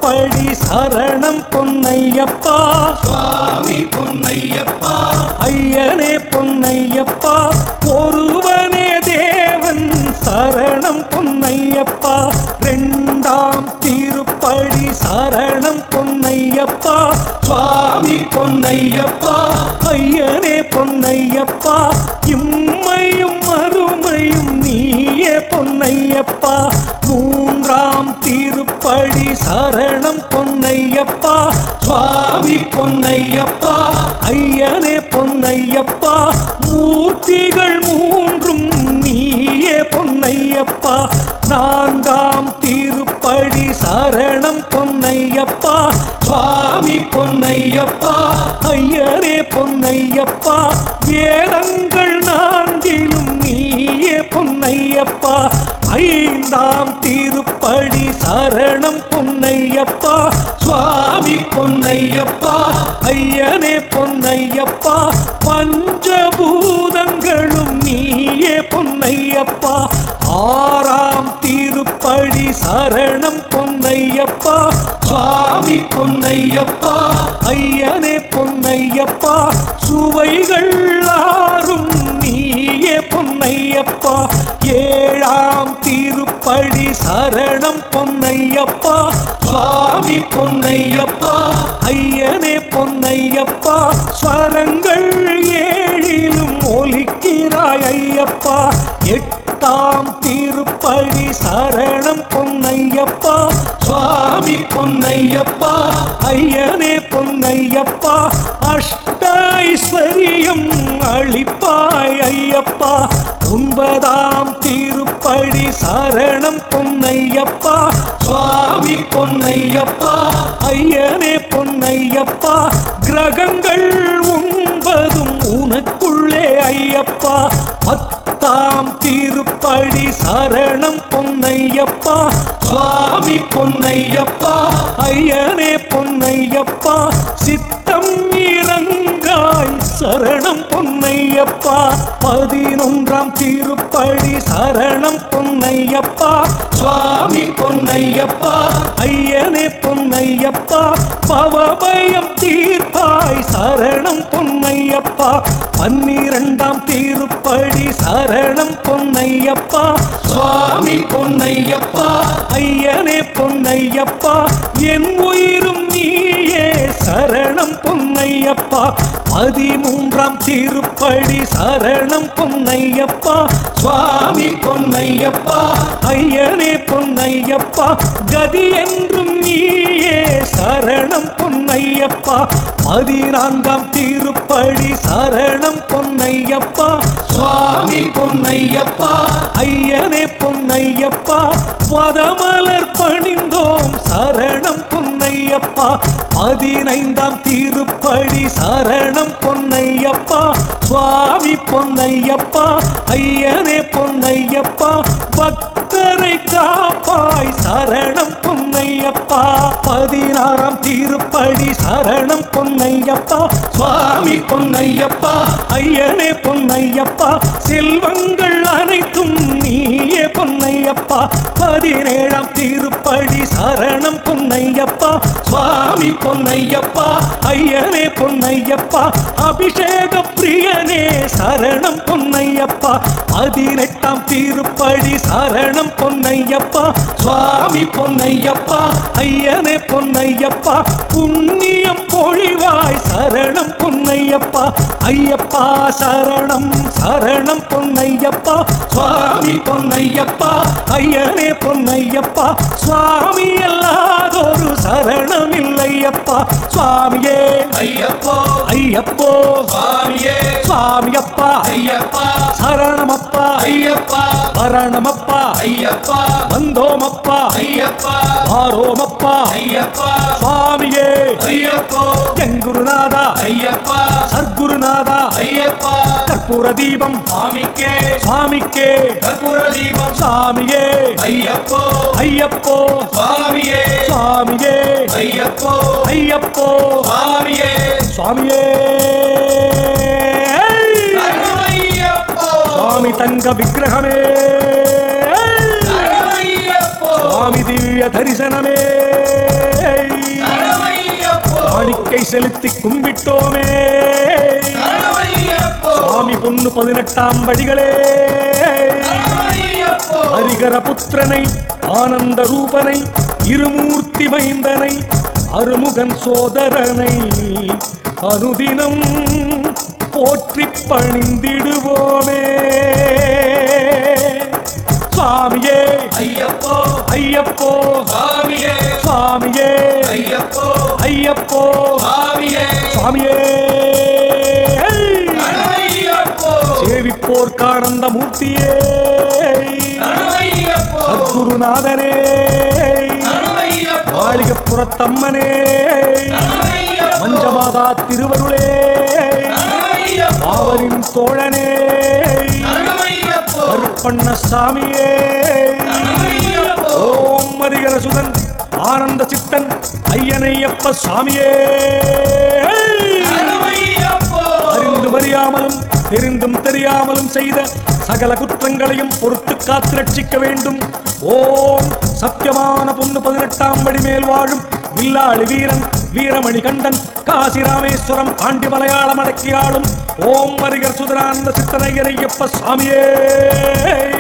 திருப்படி சரணம் பொன்னையப்பா சுவாமி பொன்னையப்பா ஐயனே பொன்னையப்பா ஒருவனே தேவன் சரணம் பொன்னையப்பா ரெண்டாம் திருப்படி சரணம் பொன்னையப்பா சுவாமி பொன்னையப்பா ஐயனே பொன்னையப்பா இம்மையும் மறுமையும் நீயே பொன்னையப்பா மூன்றாம் திருப்படி சரணம் பொன்னையப்பா சுவாமி பொன்னையப்பா ஐயனே பொன்னையப்பா மூர்த்திகள் மூன்றும் நீயே பொன்னையப்பா நான்காம் திருப்படி சரணம் பொன்னையப்பா சுவாமி பொன்னையப்பா ஐயரே பொன்னையப்பா வேதங்கள் நான்கிலும் நீயே பொன்னையப்பா ஐந்தாம் திருப்படி சரணம் பொன்னையப்பா சுவாமி பொன்னையப்பா ஐயனே பொன்னையப்பா பஞ்சபூதங்களும் நீயே பொன்னையப்பா ஆறாம் திருப்படி சரணம் பொன்னையப்பா சுவாமி பொன்னையப்பா ஐயனே பொன்னையப்பா சுவைகள் ஆறும் நீயே பொன்னையப்பா ஏழாம் திருப்படி சரணம் பொன்னையப்பா சுவாமி பொன்னையப்பா ஐயனே பொன்னையப்பா ஸ்வரங்கள் ஏழிலும் ஒலிக்கிறாய் ஐயப்பா எட்டாம் திருப்படி சரணம் பொன்னையப்பா சுவாமி பொன்னையப்பா ஐயனே பொன்னையப்பா அஷ்ட ஐஸ்வரியம் அளிப்பாய் ஐயப்பா ஒன்பதாம் திருப்படி சரணம் பொன்னையப்பா சுவாமி பொன்னையப்பா ஐயனே பொன்னையப்பா கிரகங்கள் ஒன்பதும் உனக்குள்ளே ஐயப்பா பத்தாம் திருப்படி சரணம் பொன்னையப்பா சுவாமி பொன்னையப்பா ஐயனே பொன்னையப்பா சித்தம் இறங்காய் சரணம் பொன்னையப்பா பதினொன்றாம் திருப்படி சரணம் பொன்னையப்பா சுவாமி பொன்னையப்பா ஐயனே பொன்னையப்பா பவபயம் தீர்ப்பாய் சரணம் பொன்னையப்பா பன்னிரண்டாம் திருப்படி சரணம் பொன்னையப்பா சுவாமி பொன்னையப்பா ஐயனே பொன்னையப்பா என் உயிரும் நீயே சரணம் பொன்னையப்பா பதிமூன்றாம் திருப்படி சரணம் பொன்னையப்பா சுவாமி பொன்னையப்பா ஐயனே பொன்னையப்பா கதி என்றும் நீயே சரணம் பொன்னையப்பா பதினான்காம் திருப்படி சரணம் பொன்னையப்பா சுவாமி பொன்னையப்பா ஐயனே பொன்னையப்பா பதமலர் பணிந்தோம் சரணம் பொன்னையப்பா பதினைந்தாம் திருப்படி சரணம் பொன்னையப்பா சுவாமி பொன்னையப்பா ஐயனே பொன்னையப்பா பக்தரை காப்பாய் சரணம் பொன்னையப்பா பதினாறாம் திருப்படி சரணம் பொன்னையப்பா சுவாமி பொன்னையப்பா ஐயனே பொன்னையப்பா செல்வங்கள் அனைத்தும் நீயே பொன்னையப்பா பதினேழாம் திருப்படி சரணம் பொன்னையப்பா சுவாமி பொன்னையப்பா ஐயனே பொன்னையப்பா அபிஷேக பிரியனே சரணம் பொன்னையப்பா பதினெட்டாம் திருப்படி சரணம் பொன்னையப்பா சுவாமி பொன்னையப்பா ஐயனே பொன்னையப்பா புண்ணியம் பொழிவாய் சரணம் பொன்னையப்பா ஐயப்பா சரணம் சரணம் பொன்னையப்பா சுவாமி பொன்னையப்பா ஐயனே பொன்னையப்பா சுவாமி அல்லாதொரு சரணம் இல்லையப்பா சுவாமியே ஐயப்போ ஐயப்போ சுவாமியே சுவாமியப்பா ஐயப்பா சரணமப்பா ஐயப்பா சரணமப்பா ஐயப்பா வந்தோமப்பா ஐயப்பா ஆரோமப்பா ஐயப்பா சுவாமியே ஐயப்போ எங்குருநாதா ஐயப்பா சத்குருநாதா ஐயப்பா கற்பூர தீபம் சுவாமிக்கே சுவாமிக்கே கற்பூர தீபம் சாமியே ஐயப்போ ஐயப்போ சுவாமியே சுவாமியே ஐயப்போ ஐயப்போ சுவாமியே சுவாமியே ஐயப்போ சுவாமி தங்க விக்கிரகமே ஐயப்போ சுவாமி திவ்ய தரிசனமே காணிக்கை செலுத்தி கும்பிட்டோமே சரணமையப்போ சுவாமி பொண்ணு பதினெட்டாம் படிகளே சரணமையப்போ ஹரிகர புத்திரனை ஆனந்த ரூபனை இருமூர்த்தி மைந்தனை அருமுகன் சோதரனை அனுதினம் போற்றி பணிந்திடுவோமே சுவாமியே ஐயப்போ ஐயப்போ சுவாமியே சுவாமியே ஐயப்போ ஐயப்போ சுவாமியே சுவாமியே சரணமையப்போ சேவிப்போர் காணந்த மூர்த்தியே சரணமையப்போ சத்குருநாதனே சரணமையப்போ மாளிகப்புறத்தம்மனே சரணமையப்போ மஞ்சமாதா திருவருளே சரணமையப்போ ஆவரின் தோழனே சரணமையப்போ கருப்பண்ண சாமியே சரணமையப்போ ஓம் மதிகரசுதன் ஆனந்த சித்தன் ஐயனையப்ப சாமியே சரணமையப்போ அறிந்து அறியாமலும் தெரிந்தும் தெரியாமலும் செய்த சகல குற்றங்களையும் பொறுத்து காத்து ரட்சிக்க வேண்டும் ஓம் சத்தியமான பொண்ணு பதினெட்டாம் படி மேல் வாழும் வில்லாளி வீரன் வீரமணி கண்டன் காசி ராமேஸ்வரம் ஆண்டி மலையாளம் அடக்கியாளும் ஓம் மரிகர் சுதரானந்த சித்தனையரையப்ப சாமியே